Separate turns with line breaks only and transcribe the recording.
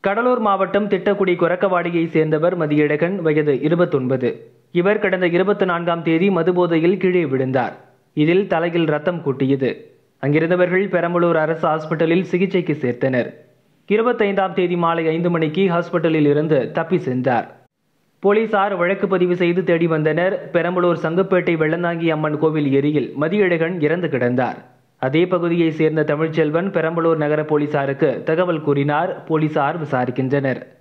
கடலூர் மாவட்டம் திட்டக்குடி கொரக்கவாடியை சேர்ந்தவர் மதியழகன் வயது இருபத்தொன்பது இவர் கடந்த இருபத்தி நான்காம் தேதி மதுபோதையில் கீழே விழுந்தார் இதில் தலையில் ரத்தம் கொட்டியது அங்கிருந்தவர்கள் பெரம்பலூர் அரசு ஹாஸ்பிட்டலில் சிகிச்சைக்கு சேர்த்தனர் இருபத்தைந்தாம் தேதி மாலை ஐந்து மணிக்கு ஹாஸ்பிட்டலில் இருந்து தப்பி சென்றார் போலீசார் வழக்கு பதிவு செய்து தேடி வந்தனர் பெரம்பலூர் சங்குப்பேட்டை வெள்ளந்தாங்கி அம்மன் கோவில் ஏரியில் மதியழகன் இறந்து கிடந்தார் அதே பகுதியைச் சேர்ந்த தமிழ்ச்செல்வன் பெரம்பலூர் நகர போலீசாருக்கு தகவல் கூறினார் போலீசார் விசாரிக்கின்றனர்